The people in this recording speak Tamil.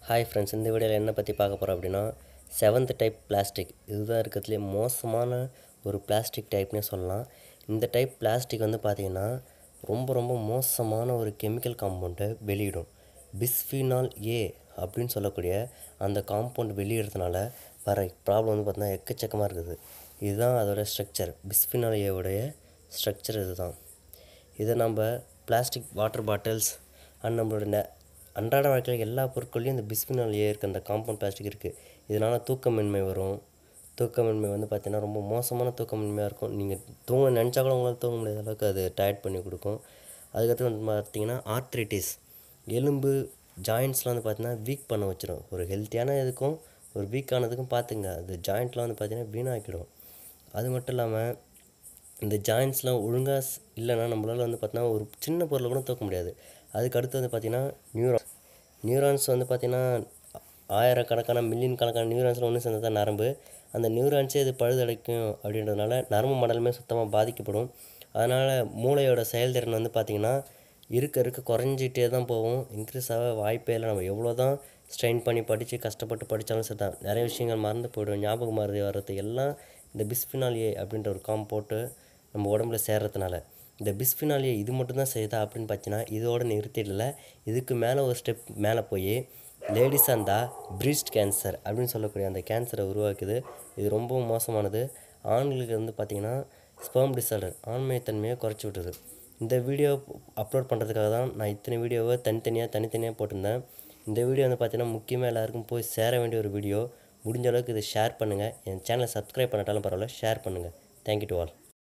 ஹாய் ஃப்ரெண்ட்ஸ் இந்த வீடியோவில் என்ன பற்றி பார்க்க போகிறோம் அப்படின்னா செவன்த் டைப் பிளாஸ்டிக் இதுதான் இருக்கிறதுலே மோசமான ஒரு பிளாஸ்டிக் டைப்னே சொல்லலாம் இந்த டைப் பிளாஸ்டிக் வந்து பார்த்திங்கன்னா ரொம்ப ரொம்ப மோசமான ஒரு கெமிக்கல் காம்பவுண்டை வெளியிடும் பிஸ்ஃபினால் ஏ அப்படின்னு சொல்லக்கூடிய அந்த காம்பவுண்ட் வெளியிடுறதுனால வர ப்ராப்ளம் வந்து பார்த்தீங்கன்னா எக்கச்சக்கமாக இருக்குது இதுதான் அதோட ஸ்ட்ரக்சர் பிஸ்ஃபினால் ஏவுடைய ஸ்ட்ரக்சர் இதுதான் இதை நம்ம பிளாஸ்டிக் வாட்டர் பாட்டில்ஸ் அண்ட் நம்மளோட நெ அன்றாட வாழ்க்கையில் எல்லா பொருட்கள்லையும் இந்த பிஸ்பினால் ஏ இருக்க அந்த காம்பவுண்ட் பிளாஸ்டிக் இருக்குது இதனால் தூக்கமின்மை வரும் தூக்கமின்மை வந்து பார்த்திங்கன்னா ரொம்ப மோசமான தூக்கமின்மையாக இருக்கும் நீங்கள் தூங்க நினச்சா கூட உங்களால் தூங்க முடியாத அளவுக்கு அது டயர்ட் பண்ணி கொடுக்கும் அதுக்கடுத்து வந்து பார்த்தீங்கன்னா ஆர்த்ரைட்டிஸ் எலும்பு ஜாயின்ட்ஸ்லாம் வந்து பார்த்தீங்கன்னா வீக் பண்ண வச்சிரும் ஒரு ஹெல்த்தியான இதுக்கும் ஒரு வீக் ஆனதுக்கும் பார்த்துங்க அது ஜாயிண்ட்லாம் வந்து பார்த்தீங்கன்னா வீணாக்கிடும் அது மட்டும் இல்லாமல் இந்த ஜாயின்ஸ்லாம் ஒழுங்காக இல்லைன்னா நம்மளால் வந்து பார்த்தீங்கன்னா ஒரு சின்ன பொருளை கூட தூக்க முடியாது அதுக்கு அடுத்து வந்து பார்த்திங்கன்னா நியூரான் நியூரான்ஸ் வந்து பார்த்திங்கன்னா ஆயிரக்கணக்கான மில்லியன் கணக்கான நியூரான்ஸில் ஒன்று சேர்ந்தது தான் நரம்பு அந்த நியூரான்ஸே இது பழுதடைக்கும் அப்படின்றதுனால நரம்பு மண்டலமே சுத்தமாக பாதிக்கப்படும் அதனால் மூளையோட செயல்திறன் வந்து பார்த்திங்கன்னா இருக்க இருக்க குறைஞ்சிட்டே தான் போகும் இன்க்ரீஸ் ஆக வாய்ப்பே இல்லை நம்ம எவ்வளோ தான் ஸ்ட்ரெயின் பண்ணி படித்து கஷ்டப்பட்டு படித்தாலும் சரி தான் நிறைய விஷயங்கள் மறந்து போய்டும் ஞாபகம் மறதி வர்றது எல்லாம் இந்த பிஸ்பினால் ஏ அப்படின்ற ஒரு காம்போட்டு நம்ம உடம்புல சேர்றதுனால இந்த பிஸ்பினால் ஏ இது மட்டும்தான் செய்யுதா அப்படின்னு பார்த்தீங்கன்னா இதோட நிறுத்திடல இதுக்கு மேலே ஒரு ஸ்டெப் மேலே போய் லேடிஸாக இருந்தால் பிரீஸ்ட் கேன்சர் அப்படின்னு சொல்லக்கூடிய அந்த கேன்சரை உருவாக்குது இது ரொம்பவும் மோசமானது ஆண்களுக்கு வந்து பார்த்திங்கன்னா ஸ்பெர்ம் டிசார்டர் ஆண்மைத்தன்மையை குறைச்சி விட்டுருது இந்த வீடியோ அப்லோட் பண்ணுறதுக்காக தான் நான் இத்தனை வீடியோவை தனித்தனியாக தனித்தனியாக போட்டிருந்தேன் இந்த வீடியோ வந்து பார்த்தீங்கன்னா முக்கியமாக எல்லாருக்கும் போய் சேர வேண்டிய ஒரு வீடியோ முடிஞ்ச அளவுக்கு இதை ஷேர் பண்ணுங்கள் என் சேனலை சப்ஸ்கிரைப் பண்ணட்டாலும் பரவாயில்ல ஷேர் பண்ணுங்கள் தேங்க்யூ டு ஆல்